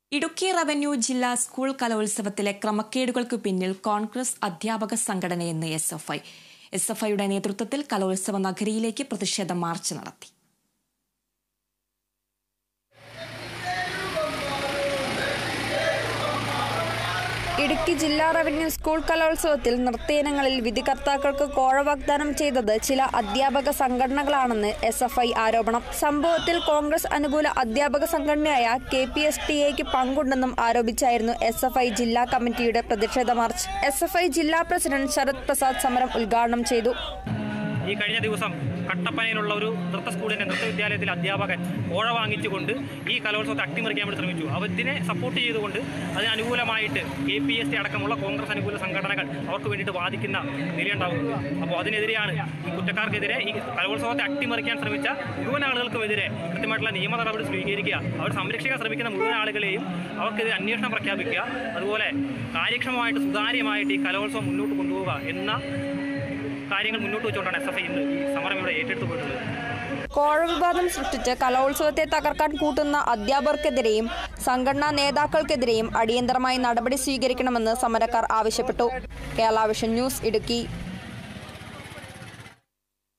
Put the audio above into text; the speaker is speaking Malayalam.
ഇടുക്കി റവന്യൂ ജില്ലാ സ്കൂൾ കലോത്സവത്തിലെ ക്രമക്കേടുകൾക്ക് പിന്നിൽ കോൺഗ്രസ് അധ്യാപക സംഘടനയെന്ന് S F I S F ഐയുടെ നേതൃത്വത്തിൽ കലോത്സവ നഗരിയിലേക്ക് പ്രതിഷേധ മാർച്ച് നടത്തി ഇടുക്കി ജില്ലാ റവന്യൂ സ്കൂൾ കലോത്സവത്തിൽ നൃത്തയിനങ്ങളിൽ വിധികർത്താക്കൾക്ക് കോഴ വാഗ്ദാനം ചെയ്തത് ചില അധ്യാപക സംഘടനകളാണെന്ന് എസ് എഫ് ഐ ആരോപണം സംഭവത്തിൽ കോൺഗ്രസ് അനുകൂല അധ്യാപക സംഘടനയായ കെ പി എസ് ടി എക്ക് പങ്കുണ്ടെന്നും ആരോപിച്ചായിരുന്നു എസ് എഫ് ഐ ജില്ലാ കമ്മിറ്റിയുടെ പ്രതിഷേധ മാർച്ച് എസ് എഫ് ഐ ജില്ലാ പ്രസിഡന്റ് ശരത് പ്രസാദ് സമരം ഉദ്ഘാടനം ചെയ്തു ഈ കഴിഞ്ഞ ദിവസം കട്ടപ്പനയിലുള്ള ഒരു നൃത്ത സ്കൂളിന്റെ നൃത്ത വിദ്യാലയത്തിലെ അധ്യാപകൻ കോഴ വാങ്ങിച്ചുകൊണ്ട് ഈ കലോത്സവത്തെ അട്ടിമറിക്കാൻ വേണ്ടി ശ്രമിച്ചു അവരിനെ സപ്പോർട്ട് ചെയ്തുകൊണ്ട് അതിന് അനുകൂലമായിട്ട് കെ പി എസ് ടി അടക്കമുള്ള കോൺഗ്രസ് അനുകൂല സംഘടനകൾ അവർക്ക് വേണ്ടിയിട്ട് വാദിക്കുന്ന നിലയുണ്ടാവുന്നത് അപ്പോൾ അതിനെതിരെയാണ് ഈ കുറ്റക്കാർക്കെതിരെ ഈ കലോത്സവത്തെ അട്ടിമറിക്കാൻ ശ്രമിച്ച മുഴുവൻ ആളുകൾക്കുമെതിരെ കൃത്യമായിട്ടുള്ള നിയമ നടപടി സ്വീകരിക്കുക അവർ സംരക്ഷിക്കാൻ ശ്രമിക്കുന്ന മുഴുവൻ ആളുകളെയും അവർക്കെതിരെ അന്വേഷണം പ്രഖ്യാപിക്കുക അതുപോലെ കാര്യക്ഷമമായിട്ട് സുതാര്യമായിട്ട് ഈ കലോത്സവം മുന്നോട്ട് കൊണ്ടുപോവുക എന്ന കാര്യങ്ങൾ മുന്നോട്ട് വെച്ചുകൊണ്ടാണ് എസ് എഫ് ഐ ഇന്ന് ഈ സമരം ഇവിടെ ഏറ്റെടുത്ത് പോയിട്ടുള്ളത് കോഴ വിവാദം സൃഷ്ടിച്ച് കലോത്സവത്തെ തകർക്കാൻ കൂട്ടുന്ന അധ്യാപകർക്കെതിരെയും സംഘടനാ നേതാക്കൾക്കെതിരെയും അടിയന്തരമായി നടപടി സ്വീകരിക്കണമെന്ന് സമരക്കാർ ആവശ്യപ്പെട്ടു കേരള വിഷൻ ന്യൂസ് ഇടുക്കി